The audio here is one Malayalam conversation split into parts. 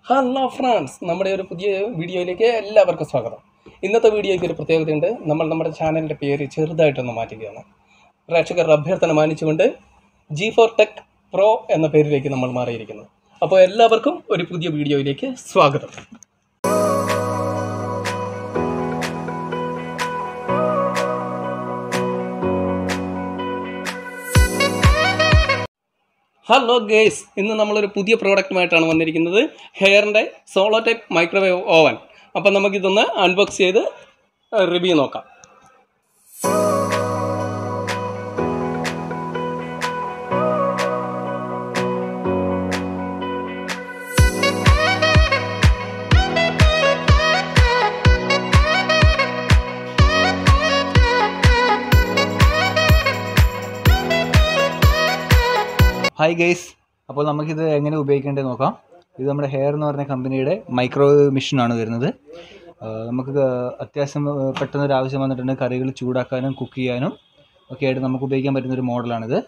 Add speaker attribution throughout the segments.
Speaker 1: ഹലോ ഫ്രണ്ട്സ് നമ്മുടെ ഒരു പുതിയ വീഡിയോയിലേക്ക് എല്ലാവർക്കും സ്വാഗതം ഇന്നത്തെ വീഡിയോയ്ക്ക് ഒരു പ്രത്യേകതയുണ്ട് നമ്മൾ നമ്മുടെ ചാനലിൻ്റെ പേര് ചെറുതായിട്ടൊന്ന് മാറ്റുകയാണ് പ്രേക്ഷകർ അഭ്യർത്ഥന മാനിച്ചുകൊണ്ട് ജി ഫോർ ടെക് പ്രോ എന്ന പേരിലേക്ക് നമ്മൾ മാറിയിരിക്കുന്നു അപ്പോൾ എല്ലാവർക്കും ഒരു പുതിയ വീഡിയോയിലേക്ക് സ്വാഗതം ഹലോ ഗേസ് ഇന്ന് നമ്മളൊരു പുതിയ പ്രോഡക്റ്റുമായിട്ടാണ് വന്നിരിക്കുന്നത് ഹെയറിൻ്റെ സോളോ ടൈപ്പ് മൈക്രോവേവ് ഓവൻ അപ്പം നമുക്കിതൊന്ന് അൺബോക്സ് ചെയ്ത് റിവ്യൂ നോക്കാം
Speaker 2: ഹായ് ഗൈസ് അപ്പോൾ നമുക്കിത് എങ്ങനെ ഉപയോഗിക്കേണ്ടത് നോക്കാം ഇത് നമ്മുടെ ഹെയർ എന്ന് പറഞ്ഞ കമ്പനിയുടെ മൈക്രോവേവ് മെഷീനാണ് വരുന്നത് ആ, നമുക്ക് ക- അത്യാവശ്യം ആ, പെട്ടെന്ന് ഒരു ആവശ്യം വന്നിട്ടുണ്ടെങ്കിൽ കറികൾ ചൂടാക്കാനും കുക്ക് ചെയ്യാനും ഒക്കെ ആയിട്ട് നമുക്ക് ഉപയോഗിക്കാൻ പറ്റുന്ന ഒരു മോഡലാണിത്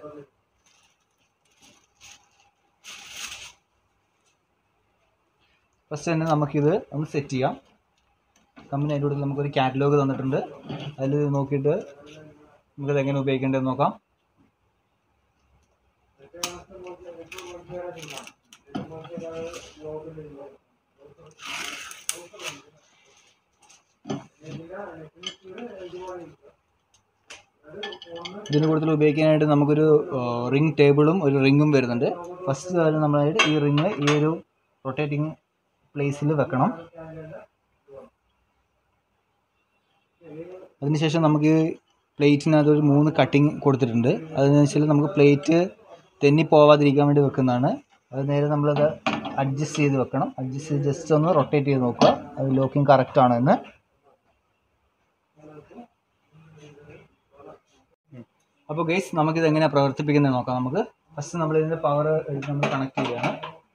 Speaker 2: ഫസ്റ്റ് തന്നെ നമുക്കിത് ഒന്ന് സെറ്റ് ചെയ്യാം കമ്പനി അതിൻ്റെ കൂടെ നമുക്കൊരു കാറ്റലോഗ് തന്നിട്ടുണ്ട് അതിൽ നോക്കിയിട്ട് നമുക്കത് എങ്ങനെ ഉപയോഗിക്കേണ്ടതെന്ന് നോക്കാം ഇതിന് കൂടുതൽ ഉപയോഗിക്കാനായിട്ട് നമുക്കൊരു റിംഗ് ടേബിളും ഒരു റിങ്ങും വരുന്നുണ്ട് ഫസ്റ്റ് കാര്യം നമ്മളായിട്ട് ഈ റിങ് ഈ ഒരു റൊട്ടേറ്റിംഗ് പ്ലേസിൽ വെക്കണം അതിനുശേഷം നമുക്ക് പ്ലേറ്റിനകത്ത് ഒരു മൂന്ന് കട്ടിങ് കൊടുത്തിട്ടുണ്ട് അതെന്ന് വെച്ചാൽ നമുക്ക് പ്ലേറ്റ് തെന്നി പോവാതിരിക്കാൻ വേണ്ടി വെക്കുന്നതാണ് അത് നേരെ നമ്മളത് അഡ്ജസ്റ്റ് ചെയ്ത് വെക്കണം അഡ്ജസ്റ്റ് ചെയ്ത് ജസ്റ്റ് ഒന്ന് റൊട്ടേറ്റ് ചെയ്ത് നോക്കുക അത് ലോക്കിംഗ് കറക്റ്റ് ആണോ എന്ന് അപ്പോൾ ഗൈസ് നമുക്കിത് എങ്ങനെയാണ് പ്രവർത്തിപ്പിക്കുന്നത് നോക്കാം നമുക്ക് ഫസ്റ്റ് നമ്മൾ ഇതിൻ്റെ പവർ എടുത്ത് നമ്മൾ കണക്ട് ചെയ്യുകയാണ്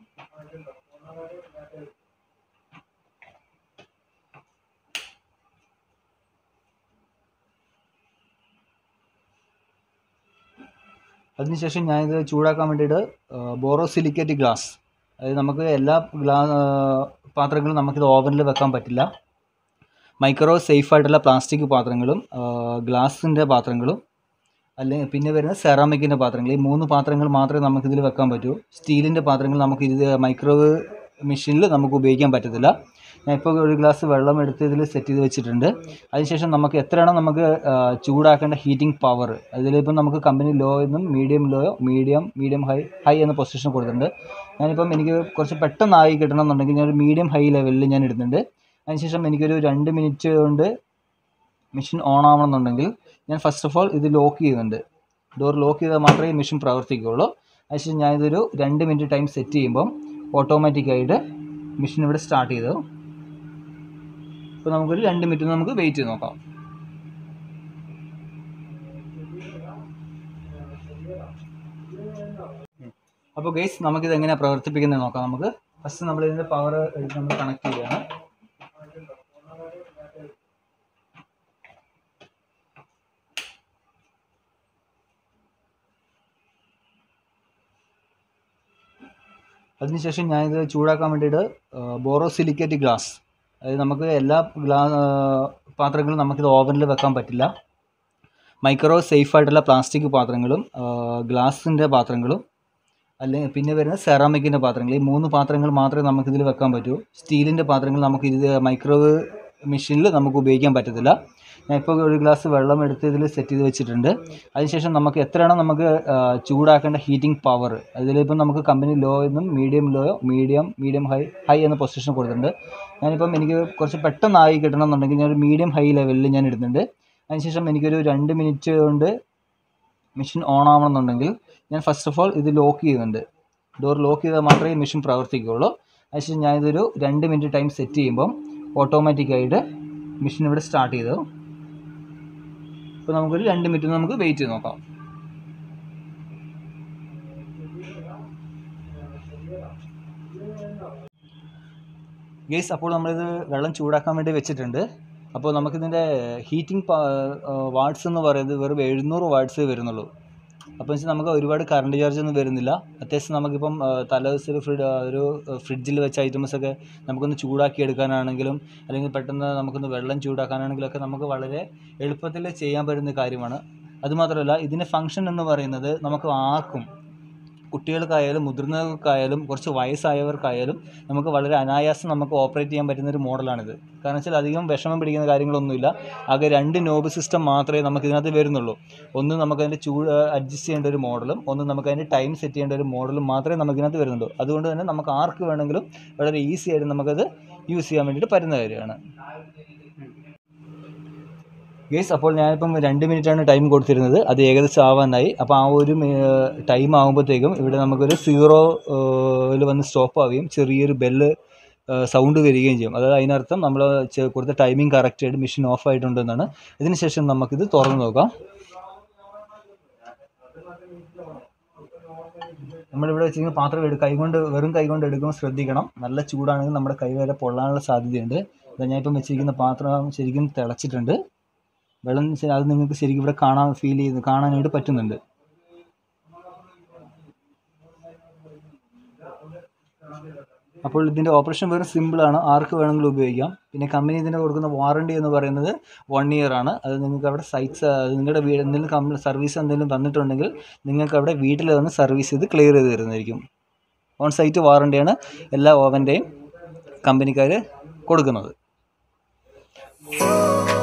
Speaker 2: അതിനുശേഷം ഞാനിത് ചൂടാക്കാൻ വേണ്ടിയിട്ട് ബോറോസിലിക്കേറ്റ് ഗ്ലാസ് അതായത് നമുക്ക് എല്ലാ ഗ്ലാ പാത്രങ്ങളും നമുക്കിത് ഓവനിൽ വെക്കാൻ പറ്റില്ല മൈക്രോ സേഫ് ആയിട്ടുള്ള പ്ലാസ്റ്റിക് പാത്രങ്ങളും ഗ്ലാസിൻ്റെ പാത്രങ്ങളും അല്ലെങ്കിൽ പിന്നെ വരുന്ന സെറാമിക്കിൻ്റെ പാത്രങ്ങൾ ഈ മൂന്ന് പാത്രങ്ങൾ മാത്രമേ നമുക്കിതിൽ വെക്കാൻ പറ്റൂ സ്റ്റീലിൻ്റെ പാത്രങ്ങൾ നമുക്ക് ഇത് മൈക്രോവേവ് മെഷീനിൽ നമുക്ക് ഉപയോഗിക്കാൻ പറ്റത്തില്ല ഞാൻ ഇപ്പോൾ ഒരു ഗ്ലാസ് വെള്ളം എടുത്ത് ഇതിൽ സെറ്റ് ചെയ്ത് വെച്ചിട്ടുണ്ട് അതിനുശേഷം നമുക്ക് എത്രയാണോ നമുക്ക് ആ, ചൂടാക്കേണ്ട ഹീറ്റിംഗ് പവർ അതിലിപ്പം നമുക്ക് കമ്പനി ലോ എന്നും medium low medium medium high high എന്ന പൊസിഷൻ കൊടുത്തിട്ടുണ്ട് ഞാനിപ്പം എനിക്ക് കുറച്ച് പെട്ടെന്നായി കിട്ടണം എന്നുണ്ടെങ്കിൽ ഞാനൊരു മീഡിയം ഹൈ ലെവലിൽ ഞാൻ ഇടുന്നുണ്ട് അതിനുശേഷം എനിക്കൊരു രണ്ട് മിനിറ്റ് കൊണ്ട് മെഷീൻ ഓൺ ആവണമെന്നുണ്ടെങ്കിൽ ഞാൻ ഫസ്റ്റ് ഓഫ് ഓൾ ഇത് ലോക്ക് ചെയ്യുന്നുണ്ട് ഡോർ ലോക്ക് ചെയ്താൽ മാത്രമേ ഈ മെഷീൻ പ്രവർത്തിക്കുകയുള്ളൂ അതിനുശേഷം ഞാനിതൊരു രണ്ട് മിനിറ്റ് ടൈം സെറ്റ് ചെയ്യുമ്പം ഓട്ടോമാറ്റിക്കായിട്ട് മെഷീൻ ഇവിടെ സ്റ്റാർട്ട് ചെയ്തു ഇപ്പോൾ നമുക്കൊരു രണ്ട് മിനിറ്റ് നമുക്ക് വെയിറ്റ് ചെയ്ത് നോക്കാം അപ്പോൾ ഗൈസ് നമുക്കിത് എങ്ങനെയാണ് പ്രവർത്തിപ്പിക്കുന്നത് നോക്കാം നമുക്ക് ഫസ്റ്റ് നമ്മൾ ഇതിൻ്റെ പവർ എടുത്ത് നമ്മൾ കണക്ട് ചെയ്യുകയാണ് അതിനുശേഷം ഞാനിത് ചൂടാക്കാൻ വേണ്ടിയിട്ട് ബോറോസിലിക്കേറ്റ് ഗ്ലാസ് അതായത് നമുക്ക് എല്ലാ ഗ്ലാ പാത്രങ്ങളും നമുക്കിത് ഓവനിൽ വെക്കാൻ പറ്റില്ല മൈക്രോ സേഫ് ആയിട്ടുള്ള പ്ലാസ്റ്റിക് പാത്രങ്ങളും ഗ്ലാസിൻ്റെ പാത്രങ്ങളും അല്ലെങ്കിൽ പിന്നെ വരുന്ന സെറാമിക്കിൻ്റെ പാത്രങ്ങൾ ഈ മൂന്ന് പാത്രങ്ങൾ മാത്രമേ നമുക്കിതിൽ വെക്കാൻ പറ്റൂ സ്റ്റീലിൻ്റെ പാത്രങ്ങൾ നമുക്ക് ഇത് മൈക്രോവേവ് മെഷീനിൽ നമുക്ക് ഉപയോഗിക്കാൻ പറ്റത്തില്ല ഞാൻ ഇപ്പോൾ ഒരു ഗ്ലാസ് വെള്ളം എടുത്ത് ഇതിൽ സെറ്റ് ചെയ്ത് വെച്ചിട്ടുണ്ട് അതിനുശേഷം നമുക്ക് എത്രയാണോ നമുക്ക് ആ, ചൂടാക്കേണ്ട ഹീറ്റിംഗ് പവർ അതിലിപ്പം നമുക്ക് കമ്പനി ലോ എന്നും medium low medium medium high high എന്ന പൊസിഷൻ കൊടുത്തിട്ടുണ്ട് ഞാനിപ്പം എനിക്ക് കുറച്ച് പെട്ടെന്നായി കിട്ടണം എന്നുണ്ടെങ്കിൽ ഞാനൊരു മീഡിയം ഹൈ ലെവലിൽ ഞാൻ ഇടുന്നുണ്ട് അതിനുശേഷം എനിക്കൊരു രണ്ട് മിനിറ്റ് കൊണ്ട് മെഷീൻ ഓൺ ആവണമെന്നുണ്ടെങ്കിൽ ഞാൻ ഫസ്റ്റ് ഓഫ് ഓൾ ഇത് ലോക്ക് ചെയ്യുന്നുണ്ട് ഡോർ ലോക്ക് ചെയ്താൽ മാത്രമേ ഈ മെഷീൻ പ്രവർത്തിക്കുകയുള്ളൂ അതിനുശേഷം ഞാനിതൊരു രണ്ട് മിനിറ്റ് ടൈം സെറ്റ് ചെയ്യുമ്പം ഓട്ടോമാറ്റിക്കായിട്ട് മെഷീൻ ഇവിടെ സ്റ്റാർട്ട് ചെയ്തു ഇപ്പോൾ നമുക്കൊരു രണ്ട് മിനിറ്റ് നമുക്ക് വെയിറ്റ് ചെയ്ത് നോക്കാം ഗേസ് അപ്പോൾ നമ്മളിത് വെള്ളം ചൂടാക്കാൻ വേണ്ടി വെച്ചിട്ടുണ്ട് അപ്പോൾ നമുക്കിതിൻ്റെ ഹീറ്റിംഗ് വാട്ട്സ് എന്ന് പറയുന്നത് വെറും എഴുന്നൂറ് വാട്ട്സേ വരുന്നുള്ളൂ അപ്പോൾ വെച്ചാൽ നമുക്ക് ഒരുപാട് കറണ്ട് ചാർജ് ഒന്നും വരുന്നില്ല അത്യാവശ്യം നമുക്കിപ്പം ആ, തലേദിവസം ഒരു ഫ്രിഡ് ഒരു ഫ്രിഡ്ജിൽ വെച്ച ഐറ്റംസ് ഒക്കെ നമുക്കൊന്ന് ചൂടാക്കി എടുക്കാനാണെങ്കിലും അല്ലെങ്കിൽ പെട്ടെന്ന് നമുക്കൊന്ന് വെള്ളം ചൂടാക്കാനാണെങ്കിലും ഒക്കെ നമുക്ക് വളരെ എളുപ്പത്തിൽ ചെയ്യാൻ പറ്റുന്ന കാര്യമാണ് അതുമാത്രമല്ല ഇതിൻ്റെ ഫങ്ഷൻ എന്ന് പറയുന്നത് നമുക്ക് ആർക്കും കുട്ടികൾക്കായാലും മുതിർന്നവർക്കായാലും കുറച്ച് വയസ്സായവർക്കായാലും നമുക്ക് വളരെ അനായാസം നമുക്ക് ഓപ്പറേറ്റ് ചെയ്യാൻ പറ്റുന്ന ഒരു മോഡലാണിത് കാരണം വെച്ചാൽ അധികം വിഷമം പിടിക്കുന്ന കാര്യങ്ങളൊന്നുമില്ല ആകെ രണ്ട് നോബ് സിസ്റ്റം മാത്രമേ നമുക്ക് ഇതിനകത്ത് വരുന്നുള്ളൂ ഒന്ന് നമുക്ക് അതിൻ്റെ ചൂട് അഡ്ജസ്റ്റ് ചെയ്യേണ്ട ഒരു മോഡലും ഒന്ന് നമുക്ക് അതിൻ്റെ ടൈം സെറ്റ് ചെയ്യേണ്ട ഒരു മോഡലും മാത്രമേ നമുക്ക് ഇതിനകത്ത് വരുന്നുള്ളൂ അതുകൊണ്ട് തന്നെ നമുക്ക് ആർക്ക് വേണമെങ്കിലും വളരെ ഈസി ആയിട്ട് നമുക്കത് യൂസ് ചെയ്യാൻ വേണ്ടിയിട്ട് പറ്റുന്ന കാര്യമാണ് ഗേസ് അപ്പോൾ ഞാനിപ്പം രണ്ട് മിനിറ്റാണ് ടൈം കൊടുത്തിരുന്നത് അത് ഏകദേശം ആവാനായി അപ്പോൾ ആ ഒരു ടൈം ആകുമ്പോഴത്തേക്കും ഇവിടെ നമുക്കൊരു സീറോയിൽ വന്ന് സ്റ്റോപ്പ് ആവുകയും ചെറിയൊരു ബെല്ല് സൗണ്ട് വരികയും ചെയ്യും അതായത് അതിനർത്ഥം നമ്മൾ കൊടുത്ത ടൈമിംഗ് കറക്റ്റ് ആയിട്ട് മെഷീൻ ഓഫ് ആയിട്ടുണ്ടെന്നാണ് ഇതിനുശേഷം നമുക്കിത് തുറന്ന് നോക്കാം നമ്മളിവിടെ വെച്ചിരിക്കുന്ന പാത്രം എടു കൈകൊണ്ട് വെറും കൈകൊണ്ട് എടുക്കുമ്പോൾ ശ്രദ്ധിക്കണം നല്ല ചൂടാണെങ്കിൽ നമ്മുടെ കൈ വരെ പൊള്ളാനുള്ള സാധ്യതയുണ്ട് ഇതാ ഞാൻ ഇപ്പം വെച്ചിരിക്കുന്ന പാത്രം ശരിക്കും തിളച്ചിട്ടുണ്ട് വെള്ളം ശ- അത് നിങ്ങൾക്ക് ശരിക്കും ഇവിടെ കാണാൻ ഫീൽ ചെയ്ത് കാണാനായിട്ട് പറ്റുന്നുണ്ട് അപ്പോൾ ഇതിൻ്റെ ഓപ്പറേഷൻ വെറും സിമ്പിളാണ് ആർക്ക് വേണമെങ്കിലും ഉപയോഗിക്കാം പിന്നെ കമ്പനി ഇതിന് കൊടുക്കുന്ന വാറണ്ടി എന്ന് പറയുന്നത് വൺ ഇയർ ആണ് അത് നിങ്ങൾക്ക് അവിടെ സൈറ്റ്സ് നിങ്ങളുടെ വീട് എന്തെങ്കിലും കമ്പനി സർവീസ് എന്തെങ്കിലും തന്നിട്ടുണ്ടെങ്കിൽ നിങ്ങൾക്ക് അവിടെ വീട്ടിൽ വന്ന് സർവീസ് ചെയ്ത് ക്ലിയർ ചെയ്ത് തരുന്നതായിരിക്കും ഓൺ സൈറ്റ് വാറണ്ടിയാണ് എല്ലാ ഓവൻ്റെയും കമ്പനിക്കാർ കൊടുക്കുന്നത്